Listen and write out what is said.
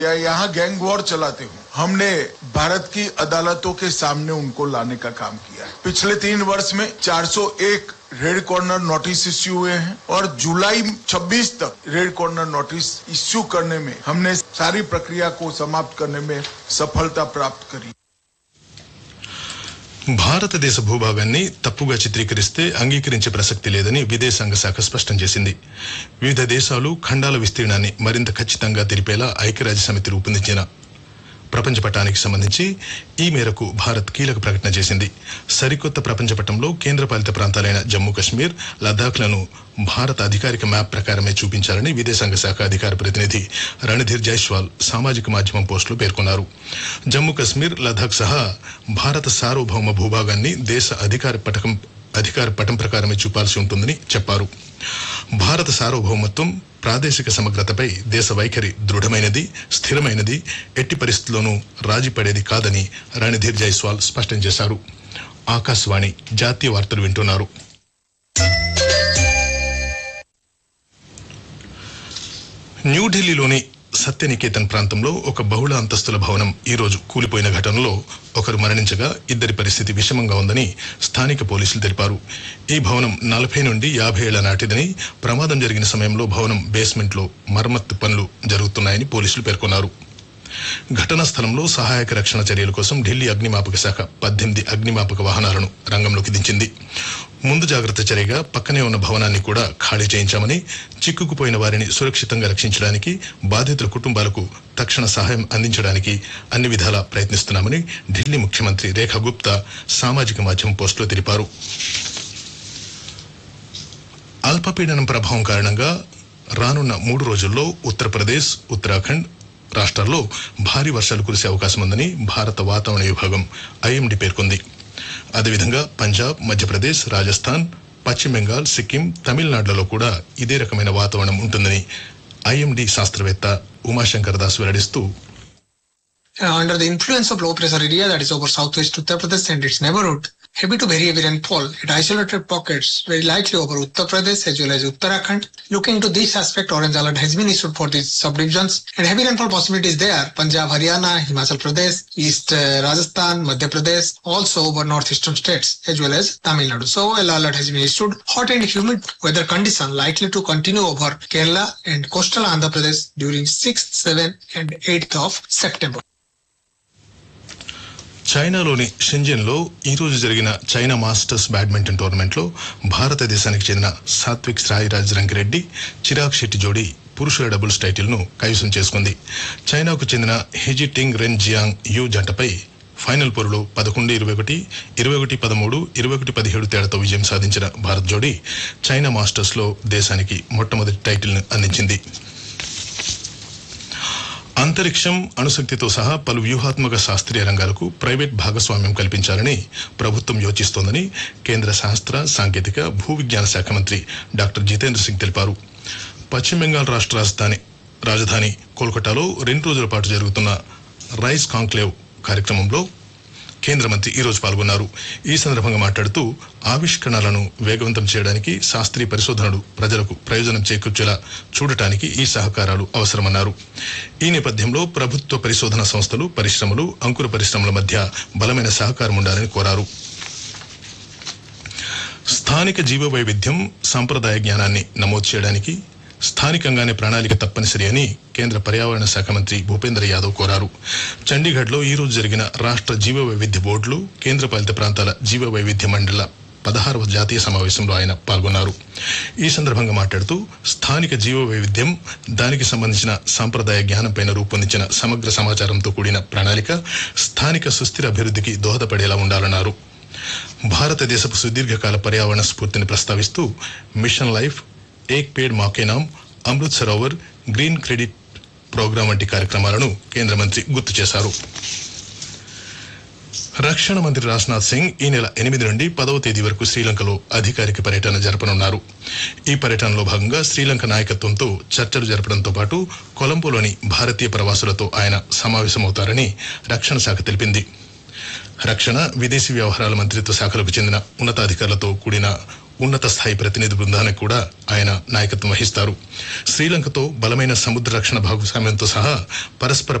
या यहाँ gang war चलाते हो हमने भारत की अदालतों के सामने उनको लाने का काम किया है पिछले तीन वर्ष में 401 रेड कॉर्नर नोटिस इश्यू हुए हैं और जुलाई 26 तक रेड कॉर्नर नोटिस इश्यू करने में हमने सारी प्रक्रिया को समाप्त करने में सफलता प्राप्त करी భారతదేశ భూభాగాన్ని తప్పుగా చిత్రీకరిస్తే అంగీకరించే ప్రసక్తి లేదని విదేశాంగ శాఖ స్పష్టం చేసింది వివిధ దేశాలు ఖండాల విస్తీర్ణాన్ని మరింత ఖచ్చితంగా తెలిపేలా ఐక్యరాజ్య సమితి రూపొందించిన ప్రపంచ పటానికి సంబంధించి ఈ మేరకు భారత్ కీలక ప్రకటన చేసింది సరికొత్త ప్రపంచ పటంలో కేంద్రపాలిత ప్రాంతాలైన జమ్మూ కశ్మీర్ లద్దాఖ్లను భారత అధికారిక మ్యాప్ ప్రకారమే చూపించాలని విదేశాంగ శాఖ అధికార ప్రతినిధి రణధీర్ జైస్వాల్ సామాజిక మాధ్యమం పోస్టులో పేర్కొన్నారు జమ్మూ కశ్మీర్ లద్దాఖ్ సహా భారత సార్వభౌమ భూభాగాన్ని దేశ అధికార పటకం అధికార పటం ప్రకారమే చూపాల్సి ఉంటుందని చెప్పారు భారత సార్వభౌమత్వం ప్రాదేశిక సమగ్రతపై దేశ వైఖరి దృఢమైనది స్థిరమైనది ఎట్టి పరిస్థితుల్లోనూ రాజీ పడేది కాదని రణధీర్ జైస్వాల్ స్పష్టం చేశారు ఆకాశవాణి జాతీయ వార్తలు వింటున్నారు న్యూఢిల్లీలోని సత్యనికేతన్ ప్రాంతంలో ఒక బహుళ అంతస్తుల భవనం ఈ రోజు కూలిపోయిన ఘటనలో ఒకరు మరణించగా ఇద్దరి పరిస్థితి విషమంగా ఉందని స్థానిక పోలీసులు తెలిపారు ఈ భవనం నలభై నుండి యాభై ఏళ్ల నాటిదని ప్రమాదం జరిగిన సమయంలో భవనం బేస్మెంట్ లో మరమ్మత్తు పనులు జరుగుతున్నాయని పోలీసులు పేర్కొన్నారు ఘటనా స్థలంలో సహాయక రక్షణ చర్యల కోసం ఢిల్లీ అగ్నిమాపక శాఖ పద్దెనిమిది అగ్నిమాపక వాహనాలను రంగంలోకి దించింది ముందు జాగ్రత్త చర్యగా పక్కనే ఉన్న భవనాన్ని కూడా ఖాళీ చేయించామని చిక్కుకుపోయిన వారిని సురక్షితంగా రక్షించడానికి బాధితుల కుటుంబాలకు తక్షణ సహాయం అందించడానికి అన్ని విధాలా ప్రయత్నిస్తున్నామని ఢిల్లీ ముఖ్యమంత్రి రేఖా గుప్తా సామాజిక మాధ్యమం పోస్టులో తెలిపారు అల్పపీడనం ప్రభావం కారణంగా రానున్న మూడు రోజుల్లో ఉత్తరప్రదేశ్ ఉత్తరాఖండ్ రాష్ట్రాల్లో భారీ వర్షాలు కురిసే అవకాశం ఉందని భారత వాతావరణ విభాగం ఐఎండీ పేర్కొంది అదేవిధంగా పంజాబ్ మధ్యప్రదేశ్ రాజస్థాన్ పశ్చిమ బెంగాల్ సిక్కిం తమిళనాడులలో కూడా ఇదే రకమైన వాతావరణం ఉంటుందని ఐఎండీ శాస్త్రవేత్త ఉమాశంకర్ దాస్ వెల్లడిస్తూ Uh, under the influence of low pressure area that is over southwest Uttar Pradesh and its neighborhood, heavy to very heavy rainfall at isolated pockets very likely over Uttar Pradesh as well as Uttarakhand. Looking to this aspect, orange alert has been issued for these subdivisions and heavy rainfall possibilities there. Punjab, Haryana, Himachal Pradesh, East uh, Rajasthan, Madhya Pradesh, also over northeastern states as well as Tamil Nadu. So yellow alert has been issued. Hot and humid weather condition likely to continue over Kerala and coastal Andhra Pradesh during 6th, 7th and 8th of September. చైనాలోని Shenzhen లో ఈ రోజు జరిగిన China masters badminton tournament లో భారతదేశానికి చెందిన సాత్విక్ సాయిరాజ్ రంగిరెడ్డి చిరాగ్ శెట్టి జోడీ పురుషుల డబుల్స్ టైటిల్ ను కైవసం చేసుకుంది చైనాకు చెందిన హెజిటింగ్ రెన్ జియాంగ్ యు జంటపై ఫైనల్ పోరులో పదకొండు ఇరవై ఒకటి ఇరవై ఒకటి పదమూడు ఇరవై ఒకటి పదిహేడు తేడాతో విజయం సాధించిన భారత్ జోడీ చైనా మాస్టర్స్ లో దేశానికి మొట్టమొదటి టైటిల్ ను అందించింది అంతరిక్షం అణుశక్తితో సహా పలు వ్యూహాత్మక శాస్త్రీయ రంగాలకు ప్రైవేట్ భాగస్వామ్యం కల్పించాలని ప్రభుత్వం యోచిస్తోందని కేంద్ర శాస్త్ర సాంకేతిక భూ విజ్ఞాన శాఖ మంత్రి డాక్టర్ జితేంద్ర సింగ్ తెలిపారు పశ్చిమ బెంగాల్ రాష్ట్ర రాజధాని రాజధాని కోల్కతాలో రెండు రోజుల పాటు జరుగుతున్న రైస్ కాంక్లేవ్ కార్యక్రమంలో కేంద్ర మంత్రి ఈ రోజు పాల్గొన్నారు ఈ సందర్భంగా మాట్లాడుతూ ఆవిష్కరణలను వేగవంతం చేయడానికి శాస్త్రీయ పరిశోధనలు ప్రజలకు ప్రయోజనం చేకూర్చేలా చూడటానికి ఈ సహకారాలు అవసరమన్నారు ఈ నేపథ్యంలో ప్రభుత్వ పరిశోధన సంస్థలు పరిశ్రమలు అంకుర పరిశ్రమల మధ్య బలమైన సహకారం ఉండాలని కోరారు స్థానిక జీవ వైవిధ్యం సాంప్రదాయ జ్ఞానాన్ని నమోదు చేయడానికి స్థానికంగానే ప్రణాళిక తప్పనిసరి అని కేంద్ర పర్యావరణ శాఖ మంత్రి భూపేంద్ర యాదవ్ కోరారు చండీగఢ్ లో ఈ రోజు జరిగిన రాష్ట్ర జీవ వైవిధ్య బోర్డులు కేంద్రపాలిత ప్రాంతాల జీవ వైవిధ్య మండల పదహారవ జాతీయ సమావేశంలో ఆయన పాల్గొన్నారు ఈ సందర్భంగా మాట్లాడుతూ స్థానిక జీవ వైవిధ్యం దానికి సంబంధించిన సాంప్రదాయ జ్ఞానంపైన రూపొందించిన సమగ్ర సమాచారంతో కూడిన ప్రణాళిక స్థానిక సుస్థిర అభివృద్ధికి దోహదపడేలా ఉండాలన్నారు భారతదేశపు సుదీర్ఘకాల పర్యావరణ స్ఫూర్తిని ప్రస్తావిస్తూ మిషన్ లైఫ్ ఏక్ పేడ్ మాకే నామ్ Amrit Sarovar green credit programme వంటి కార్యక్రమాలను కేంద్ర మంత్రి గుర్తు చేశారు రక్షణ మంత్రి రాజ్నాథ్ సింగ్ ఈ నెల ఎనిమిది నుండి పదవ తేదీ వరకు శ్రీలంకలో అధికారిక పర్యటన జరపనున్నారు ఈ పర్యటనలో భాగంగా శ్రీలంక నాయకత్వంతో చర్చలు జరపడంతో పాటు కొలంబోలోని భారతీయ ప్రవాసులతో ఆయన సమావేశమవుతారని రక్షణ శాఖ తెలిపింది రక్షణ విదేశీ వ్యవహారాల మంత్రిత్వ శాఖలకు చెందిన ఉన్నతాధికారులతో కూడిన ఉన్నత స్థాయి ప్రతినిధి బృందానికి కూడా ఆయన నాయకత్వం వహిస్తారు శ్రీలంకతో బలమైన సముద్ర రక్షణ భాగస్వామ్యంతో సహా పరస్పర